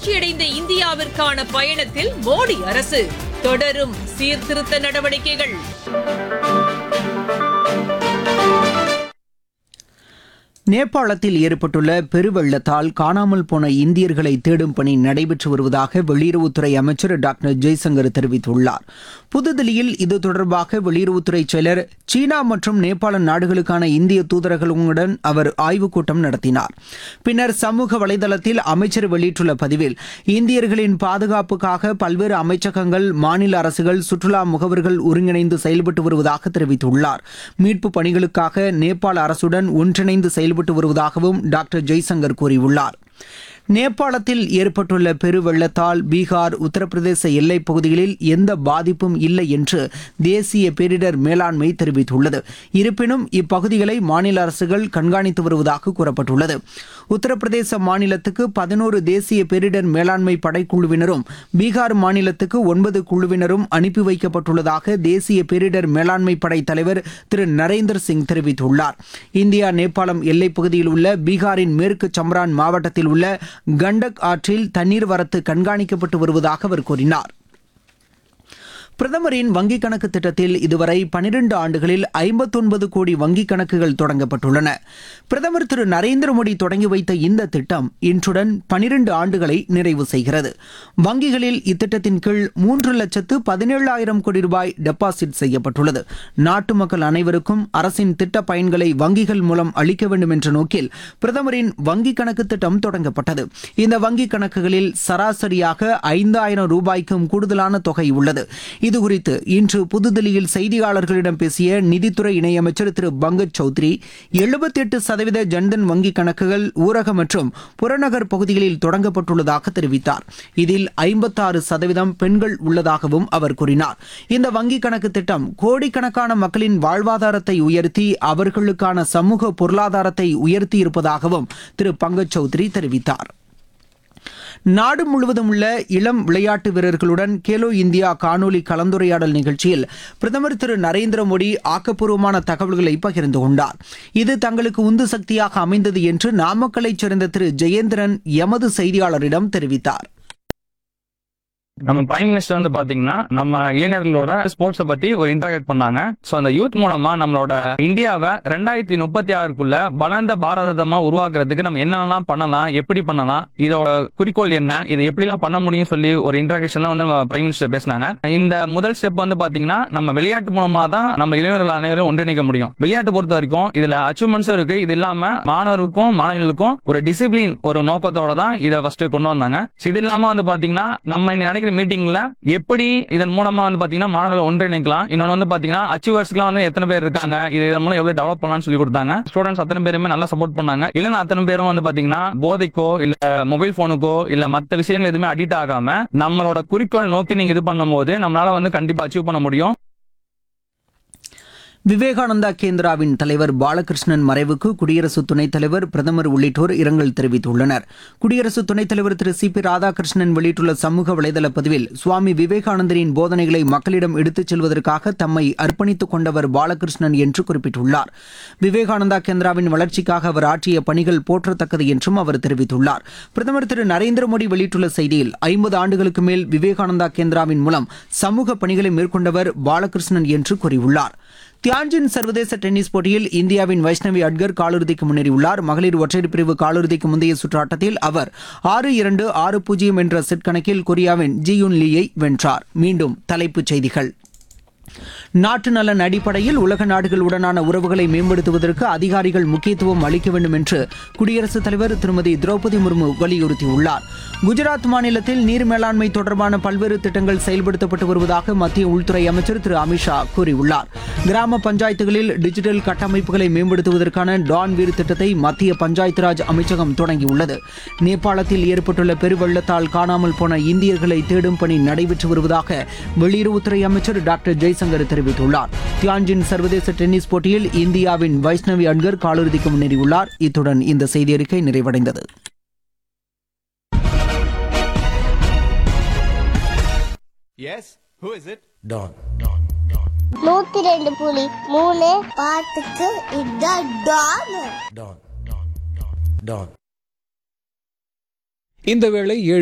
வளர்ச்சியடைந்த இந்தியாவிற்கான பயணத்தில் மோடி அரசு தொடரும் சீர்திருத்த நடவடிக்கைகள் நேபாளத்தில் ஏற்பட்டுள்ள பெருவெள்ளத்தால் காணாமல் போன இந்தியர்களை தேடும் பணி நடைபெற்று வருவதாக வெளியுறவுத்துறை அமைச்சர் டாக்டர் ஜெய்சங்கர் தெரிவித்துள்ளார் புதுதில்லியில் இது தொடர்பாக வெளியுறவுத்துறை செயலர் சீனா மற்றும் நேபாள நாடுகளுக்கான இந்திய தூதரகங்களுடன் அவர் ஆய்வுக் கூட்டம் நடத்தினார் பின்னர் சமூக வலைதளத்தில் அமைச்சர் வெளியிட்டுள்ள பதிவில் இந்தியர்களின் பாதுகாப்புக்காக பல்வேறு அமைச்சகங்கள் மாநில அரசுகள் சுற்றுலா முகவர்கள் ஒருங்கிணைந்து செயல்பட்டு வருவதாக தெரிவித்துள்ளார் மீட்பு பணிகளுக்காக நேபாள அரசுடன் ஒன்றிணைந்து செயல்பட்டு வருவதாகவும் டாக்டர் ஜெய்சங்கர் கூறியுள்ளார் நேபாளத்தில் ஏற்பட்டுள்ள பெருவெள்ளத்தால் பீகார் உத்தரப்பிரதேச எல்லைப் பகுதிகளில் எந்த பாதிப்பும் இல்லை என்று தேசிய பேரிடர் மேலாண்மை தெரிவித்துள்ளது இருப்பினும் இப்பகுதிகளை மாநில அரசுகள் கண்காணித்து வருவதாக கூறப்பட்டுள்ளது உத்தரப்பிரதேச மாநிலத்துக்கு பதினோரு தேசிய பேரிடர் மேலாண்மை படைக்குழுவினரும் பீகார் மாநிலத்துக்கு ஒன்பது குழுவினரும் அனுப்பி வைக்கப்பட்டுள்ளதாக தேசிய பேரிடர் மேலாண்மை படை தலைவர் திரு நரேந்திர சிங் தெரிவித்துள்ளார் இந்தியா நேபாளம் எல்லைப் பகுதியில் உள்ள பீகாரின் மேற்கு சம்ரான் மாவட்டத்தில் உள்ள கண்டக் ஆற்றில் தண்ணீர் வரத்து கண்காணிக்கப்பட்டு வருவதாக அவர் கூறினார் பிரதமரின் வங்கிக் கணக்கு திட்டத்தில் இதுவரை பனிரெண்டு ஆண்டுகளில் ஐம்பத்தொன்பது கோடி வங்கிக் கணக்குகள் தொடங்கப்பட்டுள்ளன பிரதமர் திரு நரேந்திர மோடி தொடங்கி வைத்த இந்த திட்டம் இன்றுடன் பனிரெண்டு ஆண்டுகளை நிறைவு செய்கிறது வங்கிகளில் இத்திட்டத்தின் கீழ் மூன்று லட்சத்து பதினேழாயிரம் கோடி ரூபாய் டெபாசிட் செய்யப்பட்டுள்ளது நாட்டு மக்கள் அனைவருக்கும் அரசின் திட்ட பயன்களை வங்கிகள் மூலம் அளிக்க வேண்டும் என்ற நோக்கில் பிரதமரின் வங்கிக் கணக்கு திட்டம் தொடங்கப்பட்டது இந்த வங்கிக் கணக்குகளில் சராசரியாக ஐந்தாயிரம் ரூபாய்க்கும் கூடுதலான தொகை உள்ளது இதுகுறித்து இன்று புதுதில்லியில் செய்தியாளர்களிடம் பேசிய நிதித்துறை இணையமைச்சர் திரு பங்கஜ் சௌத்ரி எழுபத்தி எட்டு சதவீத ஜன்தன் வங்கிக் கணக்குகள் ஊரக மற்றும் புறநகர் பகுதிகளில் தொடங்கப்பட்டுள்ளதாக தெரிவித்தார் இதில் ஐம்பத்தாறு சதவீதம் பெண்கள் உள்ளதாகவும் அவர் கூறினார் இந்த வங்கிக் கணக்கு திட்டம் கோடிக்கணக்கான மக்களின் வாழ்வாதாரத்தை உயர்த்தி அவர்களுக்கான சமூக பொருளாதாரத்தை உயர்த்தி இருப்பதாகவும் திரு பங்கஜ் சௌத்ரி தெரிவித்தார் நாடு முழுவதும் உள்ள இளம் விளையாட்டு வீரர்களுடன் கேலோ இந்தியா காணொலி கலந்துரையாடல் நிகழ்ச்சியில் பிரதமர் திரு நரேந்திர மோடி ஆக்கப்பூர்வமான தகவல்களை பகிர்ந்து கொண்டார் இது தங்களுக்கு உந்து சக்தியாக அமைந்தது என்று நாமக்கலைச் சேர்ந்த திரு ஜெயேந்திரன் எமது செய்தியாளரிடம் தெரிவித்தார் நம்ம பிரைம் மினிஸ்டர் வந்து பாத்தீங்கன்னா நம்ம இளைஞர்களோட ஸ்போர்ட்ஸ பத்தி ஒரு இன்டராக்ட் பண்ணாங்க சோ அந்த யூத் மூலமா நம்மளோட இந்தியாவை ரெண்டாயிரத்தி முப்பத்தி ஆறுக்குள்ள வளர்ந்த பாரதமா உருவாக்குறதுக்கு நம்ம என்னென்னலாம் பண்ணலாம் எப்படி பண்ணலாம் இதோட குறிக்கோள் என்ன இதை எப்படிலாம் பண்ண முடியும் சொல்லி ஒரு இன்டராக்ஷன்ல வந்து நம்ம பிரைம் மினிஸ்டர் பேசினாங்க இந்த முதல் ஸ்டெப் வந்து பாத்தீங்கன்னா நம்ம விளையாட்டு மூலமா தான் நம்ம இளைஞர்கள் அனைவரும் ஒன்றிணைக்க முடியும் விளையாட்டு பொறுத்த வரைக்கும் இதுல அச்சீவ்மெண்ட்ஸும் இருக்கு இது இல்லாம மாணவருக்கும் மாணவர்களுக்கும் ஒரு டிசிப்ளின் ஒரு நோக்கத்தோட தான் இதை ஃபர்ஸ்ட் கொண்டு வந்தாங்க So இது இல்லாம வந்து பாத்தீங்கன்னா நம்ம இன்னைக்கு நடக்கிற மீட்டிங்ல எப்படி இதன் மூலமா வந்து பாத்தீங்கன்னா மாணவர்கள் ஒன்றிணைக்கலாம் இன்னொன்னு வந்து பாத்தீங்கன்னா அச்சீவர்ஸ்க்குலாம் வந்து எத்தனை பேர் இருக்காங்க இது இதன் மூலம் எவ்வளவு டெவலப் பண்ணலாம்னு சொல்லி கொடுத்தாங்க ஸ்டூடெண்ட்ஸ் அத்தனை பேருமே நல்லா சப்போர்ட் பண்ணாங்க இல்லைன்னா அத்தனை பேரும் வந்து பாத்தீங்கன்னா போதைக்கோ இல்ல மொபைல் போனுக்கோ இல்ல மத்த விஷயங்கள் எதுவுமே அடிக்ட் ஆகாம நம்மளோட குறிக்கோள் நோக்கி நீங்க இது பண்ணும்போது நம்மளால வந்து கண்டிப்பா அச்சீவ் பண்ண முடியும் விவேகானந்தா கேந்திராவின் தலைவர் பாலகிருஷ்ணன் மறைவுக்கு குடியரசு துணைத் தலைவர் பிரதமர் உள்ளிட்டோர் இரங்கல் தெரிவித்துள்ளனர் குடியரசு துணைத் தலைவர் திரு சி பி ராதாகிருஷ்ணன் வெளியிட்டுள்ள சமூக வலைதள பதிவில் சுவாமி விவேகானந்தரின் போதனைகளை மக்களிடம் எடுத்துச் செல்வதற்காக தம்மை அர்ப்பணித்துக் கொண்டவர் பாலகிருஷ்ணன் என்று குறிப்பிட்டுள்ளார் விவேகானந்தா கேந்திராவின் வளர்ச்சிக்காக அவர் ஆற்றிய பணிகள் போற்றத்தக்கது என்றும் அவர் தெரிவித்துள்ளார் பிரதமர் திரு நரேந்திர மோடி வெளியிட்டுள்ள செய்தியில் ஐம்பது ஆண்டுகளுக்கு மேல் விவேகானந்தா கேந்திராவின் மூலம் சமூக பணிகளை மேற்கொண்டவர் பாலகிருஷ்ணன் என்று கூறியுள்ளார் தியான்ஜின் சர்வதேச டென்னிஸ் போட்டியில் இந்தியாவின் வைஷ்ணவி அட்கர் காலிறுதிக்கு முன்னேறியுள்ளார் மகளிர் ஒற்றையர் பிரிவு காலிறுதிக்கு முந்தைய சுற்று ஆட்டத்தில் அவர் ஆறு இரண்டு ஆறு பூஜ்ஜியம் என்ற செட் கணக்கில் கொரியாவின் ஜியுன் லீயை வென்றார் மீண்டும் தலைப்புச் செய்திகள் நாட்டு நலன் அடிப்படையில் உலக நாடுகளுடனான உறவுகளை மேம்படுத்துவதற்கு அதிகாரிகள் முக்கியத்துவம் அளிக்க வேண்டும் என்று குடியரசுத் தலைவர் திருமதி திரௌபதி முர்மு வலியுறுத்தியுள்ளார் குஜராத் மாநிலத்தில் நீர் மேலாண்மை தொடர்பான பல்வேறு திட்டங்கள் செயல்படுத்தப்பட்டு வருவதாக மத்திய உள்துறை அமைச்சர் திரு அமித்ஷா கூறியுள்ளார் கிராம பஞ்சாயத்துகளில் டிஜிட்டல் கட்டமைப்புகளை மேம்படுத்துவதற்கான டான் வீர் திட்டத்தை மத்திய பஞ்சாயத்து ராஜ் அமைச்சகம் தொடங்கியுள்ளது நேபாளத்தில் ஏற்பட்டுள்ள பெருவெள்ளத்தால் காணாமல் போன இந்தியர்களை தேடும் பணி நடைபெற்று வருவதாக வெளியுறவுத்துறை அமைச்சர் டாக்டர் ஜெய்சங்கர் தெரிவித்துள்ளார் தியான்ஜின் சர்வதேச டென்னிஸ் போட்டியில் இந்தியாவின் வைஷ்ணவி அட்கர் காலிறுதிக்கு முன்னேறியுள்ளார் இத்துடன் இந்த செய்தியறிக்கை நிறைவடைந்தது Yes? Who is it? Don. நூத்தி ரெண்டு புலி மூணு பாட்டுக்கு இதான் டான் Don. Don. இந்த வேளை ஏழு